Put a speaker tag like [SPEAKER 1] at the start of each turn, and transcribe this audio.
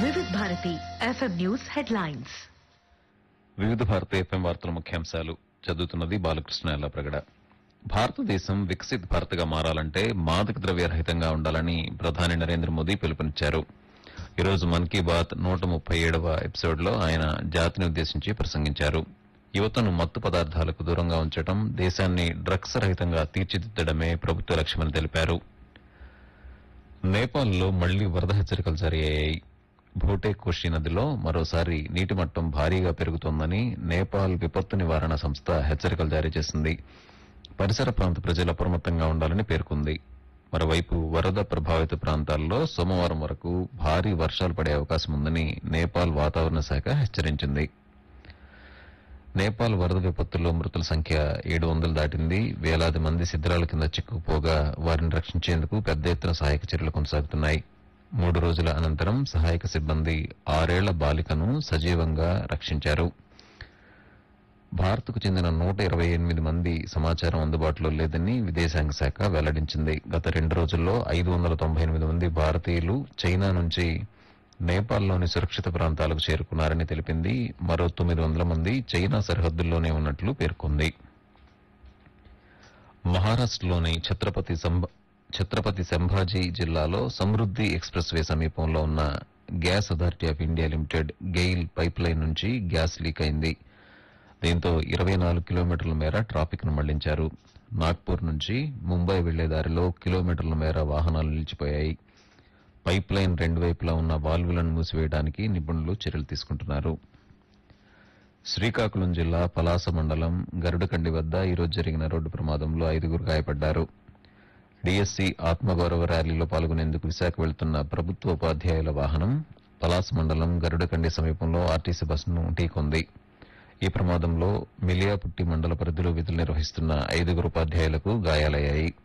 [SPEAKER 1] వివిధ Bharati FM news headlines
[SPEAKER 2] వివిధ భారత ఎఫ్ఎం వార్తల ముఖ్యాంశాలు చదువుతున్నది బాలకృష్ణ ఎల్లప్రగడ భారతదేశం వికసిత్ భారత్గా మారాలంటే మాదక ద్రవ్య రహితంగా ఉండాలని ప్రధాని నరేంద్ర మోదీ పిలుపునిచ్చారు ఈరోజు మన్ కీ బాత్ నూట ముప్పై ఏడవ ఎపిసోడ్లో ఆయన జాతిని ఉద్దేశించి ప్రసంగించారు యువతను మత్తు పదార్థాలకు దూరంగా ఉంచడం దేశాన్ని డ్రగ్స్ రహితంగా తీర్చిదిద్దడమే ప్రభుత్వ లక్ష్యమని తెలిపారు నేపాల్లో మళ్లీ వరద హెచ్చరికలు జారీ అయ్యాయి భూటే కోషి నదిలో మరోసారి నీటి మట్టం భారీగా పెరుగుతోందని నేపాల్ విపత్తు నివారణ సంస్థ హెచ్చరికలు జారీ చేసింది పరిసర ప్రాంత ప్రజలు అప్రమత్తంగా ఉండాలని పేర్కొంది మరోవైపు వరద ప్రభావిత ప్రాంతాల్లో సోమవారం వరకు భారీ వర్షాలు పడే అవకాశం ఉందని నేపాల్ వాతావరణ శాఖ హెచ్చరించింది నేపాల్ వరద విపత్తుల్లో మృతుల సంఖ్య ఏడు వందలు దాటింది వేలాది మంది శిథిరాల కింద చిక్కుకుపోగా వారిని రక్షించేందుకు పెద్ద ఎత్తున సహాయక చర్యలు కొనసాగుతున్నాయి మూడు రోజుల అనంతరం సహాయక సిబ్బంది ఆరేళ్ల బాలికను సజీవంగా రక్షించారు భారత్కు చెందిన నూట ఇరవై ఎనిమిది మంది సమాచారం అందుబాటులో లేదని విదేశాంగ శాఖ వెల్లడించింది గత రెండు రోజుల్లో ఐదు వందల తొంభై ఎనిమిది మంది భారతీయులు చైనా నుంచి నేపాల్లోని సురక్షిత ప్రాంతాలకు చేరుకున్నారని తెలిపింది మరో తొమ్మిది వందల మంది చైనా సరిహద్దుల్లోనే ఉన్నట్లు పేర్కొంది మహారాష్ట్రలోని ఛత్రపతి సంభ- ఛత్రపతి సంభాజీ జిల్లాలో సమృద్ది ఎక్స్ప్రెస్ వే సమీపంలో ఉన్న Gas Authority of India Limited GAIL pipeline నుంచి గ్యాస్ లీక్ అయింది దీంతో ఇరవై నాలుగు కిలోమీటర్ల మేర ట్రాఫిక్ ను మళ్లించారు నాగ్పూర్ నుంచి ముంబై వెళ్లే దారిలో కిలోమీటర్ల మేర వాహనాలు నిలిచిపోయాయి పైప్ లైన్ రెండు వైపులా ఉన్న వాల్వులను మూసివేయడానికి నిపుణులు చర్యలు తీసుకుంటున్నారు శ్రీకాకుళం జిల్లా పలాస మండలం గరుడకండి వద్ద ఈరోజు జరిగిన రోడ్డు ప్రమాదంలో ఐదుగురు గాయపడ్డారు డిఎస్సి ఆత్మగౌరవ ర్యాలీలో పాల్గొనేందుకు విశాఖ వెళ్తున్న ప్రభుత్వ ఉపాధ్యాయుల వాహనం పలాస మండలం గరుడకండి సమీపంలో ఆర్టీసీ బస్సును ఢీకొంది ఈ ప్రమాదంలో మిలియాపుట్టి మండల పరిధిలో విధులు నిర్వహిస్తున్న ఐదుగురు ఉపాధ్యాయులకు గాయాలయ్యాయి